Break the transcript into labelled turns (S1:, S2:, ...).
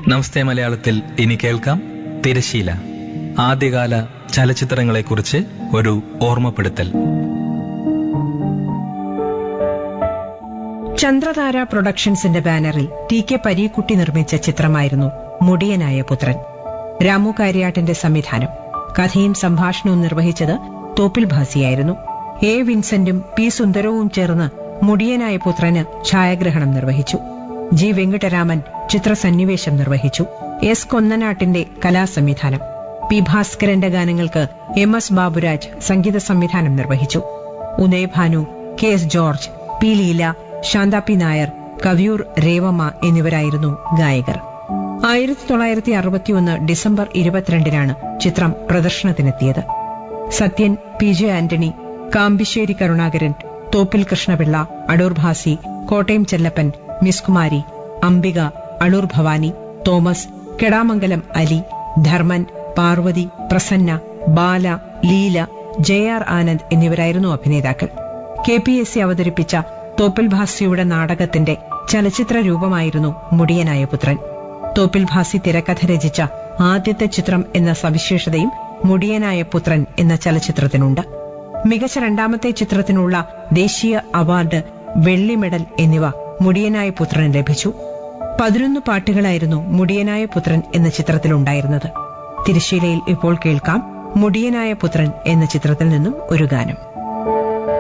S1: നമസ്തേ മലയാളത്തിൽ ഇനി കേൾക്കാം തിരശീല ആദ്യകാല ചലച്ചിത്രങ്ങളെക്കുറിച്ച് ഒരു ഓർമ്മപ്പെടുത്തൽ
S2: ചന്ദ്രതാര പ്രൊഡക്ഷൻസിന്റെ ബാനറിൽ ടി കെ പരീക്കുട്ടി നിർമ്മിച്ച ചിത്രമായിരുന്നു മുടിയനായ പുത്രൻ രാമു കാര്യാട്ടിന്റെ സംവിധാനം കഥയും സംഭാഷണവും നിർവഹിച്ചത് തോപ്പിൽ ഭാസിയായിരുന്നു എ വിൻസെന്റും പി സുന്ദരവും ചേർന്ന് മുടിയനായ പുത്രന് ഛായാഗ്രഹണം നിർവഹിച്ചു ജി വെങ്കിട്ടരാമൻ ചിത്രസന്നിവേശം നിർവഹിച്ചു എസ് കൊന്നനാട്ടിന്റെ കലാസംവിധാനം പി ഭാസ്കരന്റെ ഗാനങ്ങൾക്ക് എം എസ് ബാബുരാജ് സംഗീത സംവിധാനം നിർവഹിച്ചു Udayabhanu K S George P Leela Santha P Nair Kaviyoor Revamma എന്നിവരായിരുന്നു ഗായകർ ആയിരത്തി തൊള്ളായിരത്തി അറുപത്തിയൊന്ന് ഡിസംബർ ഇരുപത്തിരണ്ടിനാണ് ചിത്രം പ്രദർശനത്തിനെത്തിയത് Sathyan P J Antony Kambisseri Karunakaran Thoppil Krishnapillai Adoor Bhasi Kottayam Chellappan Miss Kumari Ambika Adoor Bhavani Thomas Kedamangalam Ali Dharman Parvathi Prasanna Bala Leela J R Anand എന്നിവരായിരുന്നു അഭിനേതാക്കൾ കെ പി എസ് സി അവതരിപ്പിച്ച തോപ്പിൽ ഭാസിയുടെ നാടകത്തിന്റെ ചലച്ചിത്ര രൂപമായിരുന്നു മുടിയനായ പുത്രൻ തോപ്പിൽ ഭാസി തിരക്കഥ രചിച്ച ആദ്യത്തെ ചിത്രം എന്ന സവിശേഷതയും മുടിയനായ പുത്രൻ എന്ന ചലച്ചിത്രത്തിനുണ്ട് മികച്ച രണ്ടാമത്തെ ചിത്രത്തിനുള്ള ദേശീയ അവാർഡ് വെള്ളി മെഡൽ എന്നിവ മുടിയനായ പുത്രന് ലഭിച്ചു പതിനൊന്ന് പാട്ടുകളായിരുന്നു മുടിയനായ പുത്രൻ എന്ന ചിത്രത്തിലുണ്ടായിരുന്നത് തിരുശീലയിൽ ഇപ്പോൾ കേൾക്കാം മുടിയനായ പുത്രൻ എന്ന ചിത്രത്തിൽ നിന്നും ഒരു ഗാനം